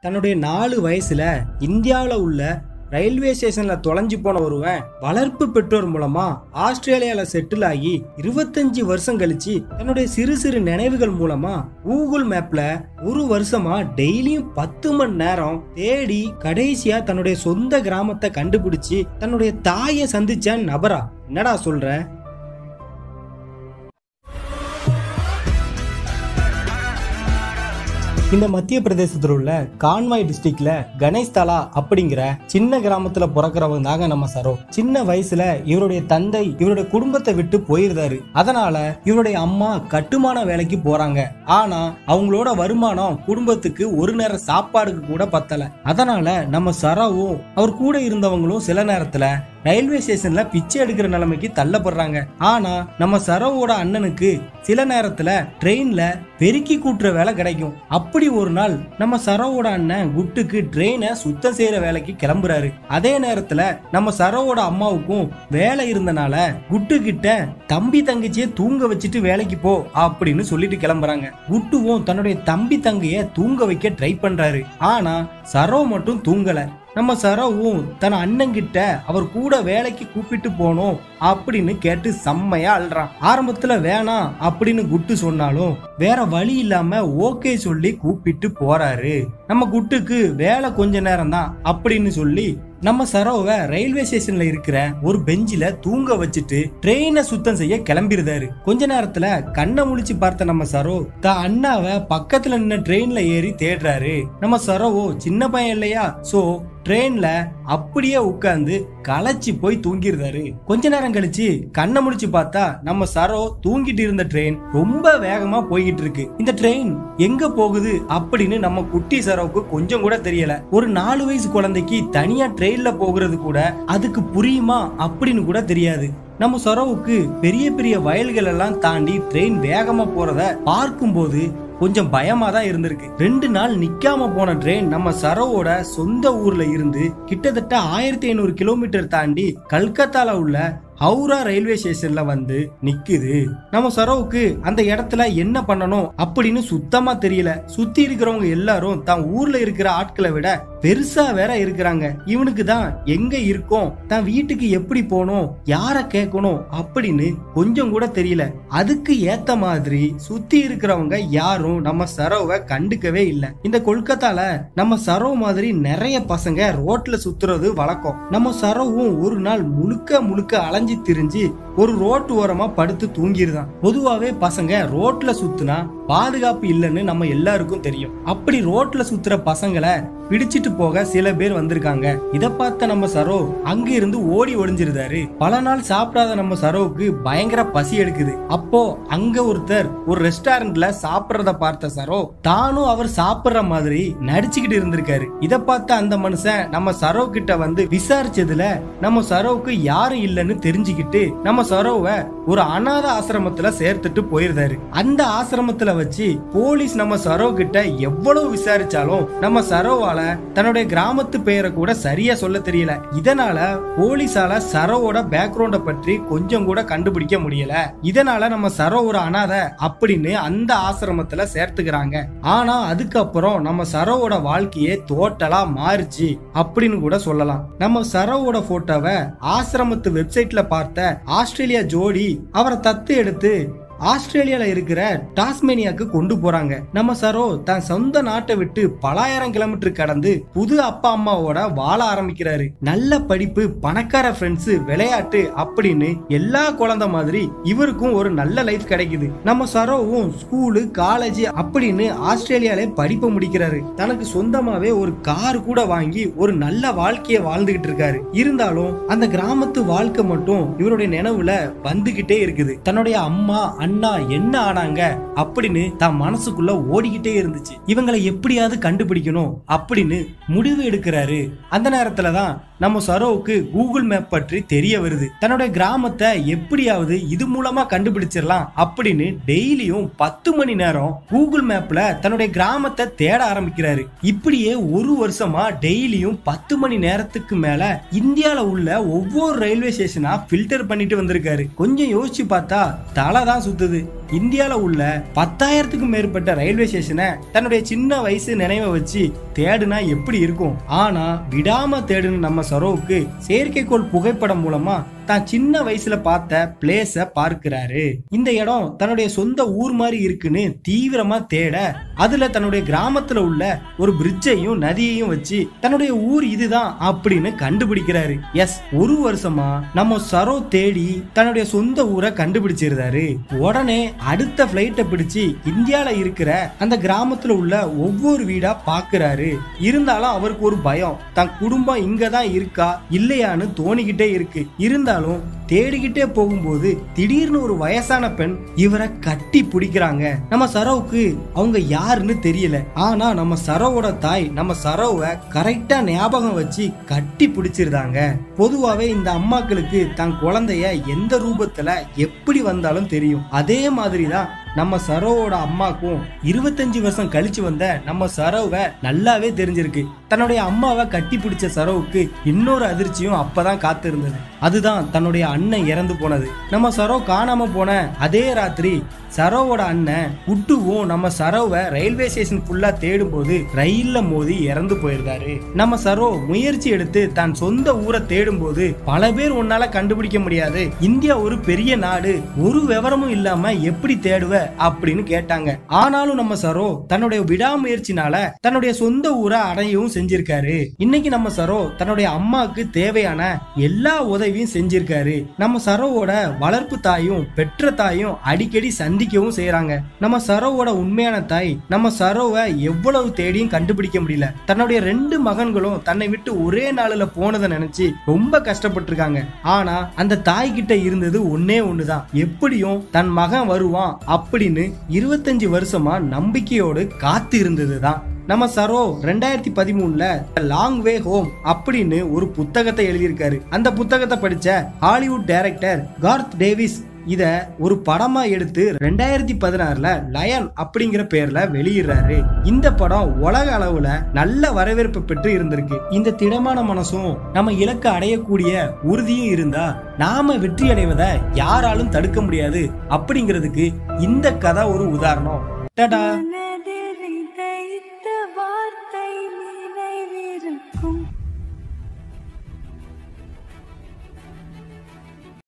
தன்னுடைய நாலு வயசுல இந்தியாவில் உள்ள ரயில்வே ஸ்டேஷன்ல தொலைஞ்சு போன ஒருவன் வளர்ப்பு பெற்றோர் மூலமா ஆஸ்திரேலியால செட்டில் ஆகி இருபத்தஞ்சு வருஷம் கழிச்சு தன்னுடைய சிறு சிறு நினைவுகள் மூலமா கூகுள் மேப்ல ஒரு வருஷமா டெய்லியும் பத்து மணி நேரம் தேடி கடைசியா தன்னுடைய சொந்த கிராமத்தை கண்டுபிடிச்சு தன்னுடைய தாயை சந்திச்ச நபரா என்னடா சொல்ற இந்த மத்திய பிரதேசத்தில் உள்ள கான்வாய் டிஸ்ட்ரிக்ட்ல கணேஷ் தலா அப்படிங்கிற சின்ன கிராமத்துல பிறக்கிறவங்க தாங்க நம்ம சரோ சின்ன வயசுல இவருடைய தந்தை இவருடைய குடும்பத்தை விட்டு போயிருந்தாரு அதனால இவருடைய அம்மா கட்டுமான வேலைக்கு போறாங்க ஆனா அவங்களோட வருமானம் குடும்பத்துக்கு ஒரு நேரம் சாப்பாடுக்கு கூட பத்தல அதனால நம்ம சரோவும் அவர் கூட இருந்தவங்களும் சில நேரத்துல ரயில்வே ஸ்டேஷன்ல பிச்சை எடுக்கிற நிலைமைக்கு தள்ளப்படுறாங்க ஆனா நம்ம சரோவோட அண்ணனுக்கு சில நேரத்துல ட்ரெயின்ல பெருக்கி கூட்டுற வேலை கிடைக்கும் அப்படி ஒரு நாள் நம்ம சரோவோட அண்ணன் குட்டுக்கு ட்ரெயினை சுத்தம் செய்யற வேலைக்கு கிளம்புறாரு அதே நேரத்துல நம்ம சரோவோட அம்மாவுக்கும் வேலை இருந்தனால குட்டு கிட்ட தம்பி தங்கச்சியை தூங்க வச்சுட்டு வேலைக்கு போ அப்படின்னு சொல்லிட்டு கிளம்புறாங்க குட்டுவும் தன்னுடைய தம்பி தங்கைய தூங்க வைக்க ட்ரை பண்றாரு ஆனா சரோ மட்டும் தூங்கல நம்ம சரவும் தன் அண்ணன் கிட்ட அவர் கூட வேலைக்கு கூப்பிட்டு போனோம் அப்படின்னு கேட்டு செம்மையா அழுறான் ஆரம்பத்துல வேணாம் அப்படின்னு குட்டு சொன்னாலும் வேற வழி இல்லாம ஓகே சொல்லி கூப்பிட்டு போறாரு நம்ம குட்டுக்கு வேலை கொஞ்ச நேரம் தான் அப்படின்னு சொல்லி நம்ம சரோவை ரயில்வே ஸ்டேஷன்ல இருக்கிற ஒரு பெஞ்சில தூங்க வச்சுட்டு ட்ரெயினை சுத்தம் செய்ய கிளம்பிருந்தாரு கொஞ்ச நேரத்துல கண்ணை முழிச்சு பார்த்த நம்ம சரோ தான் அண்ணாவை பக்கத்துல நின்ன ட்ரெயின்ல ஏறி தேடுறாரு நம்ம சரோவோ சின்ன பையன் இல்லையா சோ ட்ரெயின்ல அப்படியே உட்கார்ந்து களைச்சு போய் தூங்கிருந்தாரு கொஞ்ச நேரம் கழிச்சு கண்ணை முடிச்சு பார்த்தா நம்ம சரோ தூங்கிட்டு இருந்த ட்ரெயின் ரொம்ப வேகமா போய்கிட்டு இருக்கு இந்த ட்ரெயின் எங்க போகுது அப்படின்னு நம்ம குட்டி சரோவுக்கு கொஞ்சம் கூட தெரியல ஒரு நாலு வயசு குழந்தைக்கு தனியா ட்ரெயின்ல போகிறது கூட அதுக்கு புரியுமா அப்படின்னு கூட தெரியாது நம்ம சொரவுக்கு பெரிய பெரிய வயல்கள் எல்லாம் தாண்டி ட்ரெயின் வேகமா போறத பார்க்கும்போது கொஞ்சம் பயமா தான் இருந்திருக்கு ரெண்டு நாள் நிக்காம போன ட்ரெயின் நம்ம சரோவோட சொந்த ஊர்ல இருந்து கிட்டத்தட்ட ஆயிரத்தி ஐநூறு கிலோமீட்டர் தாண்டி கல்கத்தால உள்ள ஹவுரா ரயில்வே ஸ்டேஷன்ல வந்து நிக்குது நம்ம சரோவுக்கு அந்த இடத்துல என்ன பண்ணணும் அப்படின்னு சுத்தமா தெரியல சுத்தி இருக்கிறவங்க எல்லாரும் தான் ஊர்ல இருக்கிற ஆட்களை விட பெருசா வேற இருக்கிறாங்க இவனுக்கு தான் எங்க இருக்கோம் தான் வீட்டுக்கு எப்படி போகணும் யார கேட்கணும் அப்படின்னு கொஞ்சம் கூட தெரியல அதுக்கு ஏத்த மாதிரி சுத்தி இருக்கிறவங்க யாரும் நம்ம சரோவை கண்டுக்கவே இல்லை இந்த கொல்கத்தால நம்ம சரோ மாதிரி நிறைய பசங்க ரோட்ல சுத்துறது வழக்கம் நம்ம சரோவும் ஒரு நாள் முழுக்க முழுக்க அலைஞ்சு திரிஞ்சு ஒரு ரோட்டு ஓரமா படுத்து தூங்கிருதான் பொதுவாவே பசங்க ரோட்ல சுத்துனா பாதுகாப்பு இல்லைன்னு நம்ம எல்லாருக்கும் தெரியும் அப்படி ரோட்ல சுத்துற பசங்களை பிடிச்சிட்டு போக சில பேர் வந்திருக்காங்க இத பார்த்த நம்ம சரோ அங்க இருந்து ஓடி ஒளிஞ்சிருந்தாரு பல நாள் சாப்பிடாத நம்ம சரோவுக்கு பயங்கர பசி எடுக்குது அப்போ அங்க ஒருத்தர் ஒரு ரெஸ்டாரண்ட்ல சாப்பிடுறத பார்த்த சரோ தானும் அவர் சாப்பிடுற மாதிரி நடிச்சுக்கிட்டு இருந்திருக்காரு இத பார்த்த அந்த மனுஷன் நம்ம சரோ கிட்ட வந்து விசாரிச்சதுல நம்ம சரோவுக்கு யாரும் இல்லைன்னு தெரிஞ்சுக்கிட்டு நம்ம சரோவை ஒரு அனாத ஆசிரமத்துல சேர்த்துட்டு போயிருந்தாரு அந்த ஆசிரமத்துல வச்சு போலீஸ் நம்ம சரோ கிட்ட எவ்வளவு விசாரிச்சாலும் நம்ம சரோவால தன்னுடைய கிராமத்து பெயரை கூட சரியா சொல்ல தெரியல இதனால போலீஸால சரோவோட பேக்ரவுண்ட பற்றி கொஞ்சம் கூட கண்டுபிடிக்க முடியல இதனால நம்ம சரோ ஒரு அனாத அப்படின்னு அந்த ஆசிரமத்துல சேர்த்துக்கிறாங்க ஆனா அதுக்கப்புறம் நம்ம சரோவோட வாழ்க்கையே டோட்டலா மாறுச்சு அப்படின்னு கூட சொல்லலாம் நம்ம சரோவோட போட்டோவை ஆசிரமத்து வெப்சைட்ல பார்த்த ஆஸ்திரேலியா ஜோடி அவரை தத்து எடுத்து ஆஸ்திரேலியால இருக்கிற டாஸ்மேனியாக்கு கொண்டு போறாங்க நம்ம சரோ தன் சொந்த நாட்டை விட்டு பலாயிரம் கிலோமீட்டர் கடந்து புது அப்பா அம்மாவோட வாழ ஆரம்பிக்கிறாரு நல்ல படிப்பு பணக்கார ஃப்ரெண்ட்ஸ் விளையாட்டு அப்படின்னு எல்லா குழந்தை மாதிரி இவருக்கும் ஒரு நல்ல லைஃப் கிடைக்குது நம்ம சரோவும் ஸ்கூலு காலேஜ் அப்படின்னு ஆஸ்திரேலியாலே படிப்பை முடிக்கிறாரு தனக்கு சொந்தமாவே ஒரு கார் கூட வாங்கி ஒரு நல்ல வாழ்க்கைய வாழ்ந்துகிட்டு இருக்காரு இருந்தாலும் அந்த கிராமத்து வாழ்க்கை மட்டும் இவருடைய நினைவுல வந்துகிட்டே இருக்குது தன்னுடைய அம்மா அண்ணா என்ன ஆனாங்க அப்படின்னு தான் மனசுக்குள்ள ஓடிக்கிட்டே இருந்துச்சு இவங்களை எப்படியாவது கண்டுபிடிக்கணும் அப்படின்னு முடிவு எடுக்கிறாரு அந்த நேரத்துல தான் நம்ம சரோவுக்கு கூகுள் மேப் பற்றி தெரிய வருது தன்னுடைய கிராமத்தை எப்படியாவது இது மூலமா கண்டுபிடிச்சிடலாம் அப்படின்னு டெய்லியும் பத்து மணி நேரம் கூகுள் மேப்ல தன்னுடைய கிராமத்தை தேட ஆரம்பிக்கிறாரு இப்படியே ஒரு வருஷமா டெய்லியும் பத்து மணி நேரத்துக்கு மேல இந்தியால உள்ள ஒவ்வொரு ரயில்வே ஸ்டேஷனா ஃபில்டர் பண்ணிட்டு வந்திருக்காரு கொஞ்சம் யோசிச்சு பார்த்தா தலை தான் சுத்துது இந்தியால உள்ள பத்தாயிரத்துக்கும் மேற்பட்ட ரயில்வே ஸ்டேஷனை தன்னுடைய சின்ன வயசு நினைவை வச்சு தேடுனா எப்படி இருக்கும் ஆனா விடாம தேடுன நம்ம சரோவுக்கு செயற்கைக்கோள் புகைப்படம் மூலமா தான் சின்ன வயசுல பார்த்த பிளேஸ பார்க்கிறாரு இந்த இடம் தன்னுடைய சொந்த ஊர் மாதிரி இருக்குன்னு தீவிரமா தேட அதுல தன்னுடைய கிராமத்துல உள்ள ஒரு பிரிட்ஜையும் நதியையும் வச்சு தன்னுடைய ஊர் இதுதான் அப்படின்னு கண்டுபிடிக்கிறாரு எஸ் ஒரு வருஷமா நம்ம சரோ தேடி தன்னுடைய சொந்த ஊரை கண்டுபிடிச்சிருந்தாரு உடனே அடுத்த பிளைட்டை பிடிச்சு இந்தியால இருக்கிற அந்த கிராமத்துல உள்ள ஒவ்வொரு வீடா பாக்குறாரு இருந்தாலும் அவருக்கு ஒரு பயம் தன் குடும்பம் இங்கதான் இருக்கா இல்லையான்னு தோணிக்கிட்டே இருக்கு இருந்தாலும் தேடிக்கிட்டே போகும்போது திடீர்னு ஒரு வயசான பெண் இவரை கட்டி பிடிக்கிறாங்க நம்ம சரவுக்கு அவங்க யாருன்னு தெரியல ஆனா நம்ம சரவோட தாய் நம்ம சரவை கரெக்டா ஞாபகம் வச்சு கட்டி பிடிச்சிருந்தாங்க பொதுவாவே இந்த அம்மாக்களுக்கு தன் குழந்தைய எந்த ரூபத்துல எப்படி வந்தாலும் தெரியும் அதே மாதிரிதான் நம்ம சரோவோட அம்மாக்கும் இருபத்தஞ்சு வருஷம் கழிச்சு வந்த நம்ம சரோவை நல்லாவே தெரிஞ்சிருக்கு தன்னுடைய அம்மாவை கட்டி பிடிச்ச சரோவுக்கு இன்னொரு அதிர்ச்சியும் அப்பதான் காத்து இருந்தது அதுதான் தன்னுடைய அண்ணன் இறந்து போனது நம்ம சரோ காணாம போன அதே ராத்திரி சரோவோட அண்ணன் குட்டுவும் நம்ம சரோவை ரயில்வே ஸ்டேஷன் ஃபுல்லா தேடும் போது ரயில்ல மோதி இறந்து போயிருந்தாரு நம்ம சரோ முயற்சி எடுத்து தான் சொந்த ஊரை தேடும் போது பல பேர் உன்னால கண்டுபிடிக்க முடியாது இந்தியா ஒரு பெரிய நாடு ஒரு விவரமும் இல்லாம எப்படி தேடுவ அப்படின்னு கேட்டாங்க ஆனாலும் நம்ம சரோ தன்னுடைய விடாமுயற்சினால தன்னுடைய சொந்த ஊரை அடையவும் செஞ்சிருக்காரு இன்னைக்கு நம்ம சரோ தன்னுடைய அம்மாவுக்கு தேவையான எல்லா உதவியும் செஞ்சிருக்காரு நம்ம சரோவோட வளர்ப்பு தாயும் பெற்ற தாயும் அடிக்கடி சந்திக்கவும் செய்யறாங்க நம்ம சரோவோட உண்மையான தாய் நம்ம சரோவை எவ்வளவு தேடியும் கண்டுபிடிக்க முடியல தன்னுடைய ரெண்டு மகன்களும் தன்னை விட்டு ஒரே நாளில் போனதை நினைச்சு ரொம்ப கஷ்டப்பட்டிருக்காங்க ஆனா அந்த தாய் கிட்ட இருந்தது ஒன்னே ஒண்ணுதான் எப்படியும் தன் மகன் வருவான் அப்படின்னு இருபத்தஞ்சு வருஷமா நம்பிக்கையோடு காத்து இருந்ததுதான் நம்ம சரோ ரெண்டாயிரத்தி பதிமூணுல லாங் வே ஹோம் அப்படின்னு ஒரு புத்தகத்தை எழுதியிருக்காரு அந்த புத்தகத்தை படிச்ச ஹாலிவுட் டைரக்டர் கார்த் டேவிஸ் இத ஒரு படமா எடுத்து ரெண்டாயிரத்தி பதினாறுல லயன் அப்படிங்கிற பேர்ல வெளியிடுறாரு இந்த படம் உலக அளவுல நல்ல வரவேற்பு பெற்று இருந்திருக்கு இந்த திடமான மனசும் நம்ம இலக்கை அடையக்கூடிய உறுதியும் இருந்தா நாம வெற்றி அடைவதை யாராலும் தடுக்க முடியாது அப்படிங்கிறதுக்கு இந்த கதை ஒரு உதாரணம் டாடா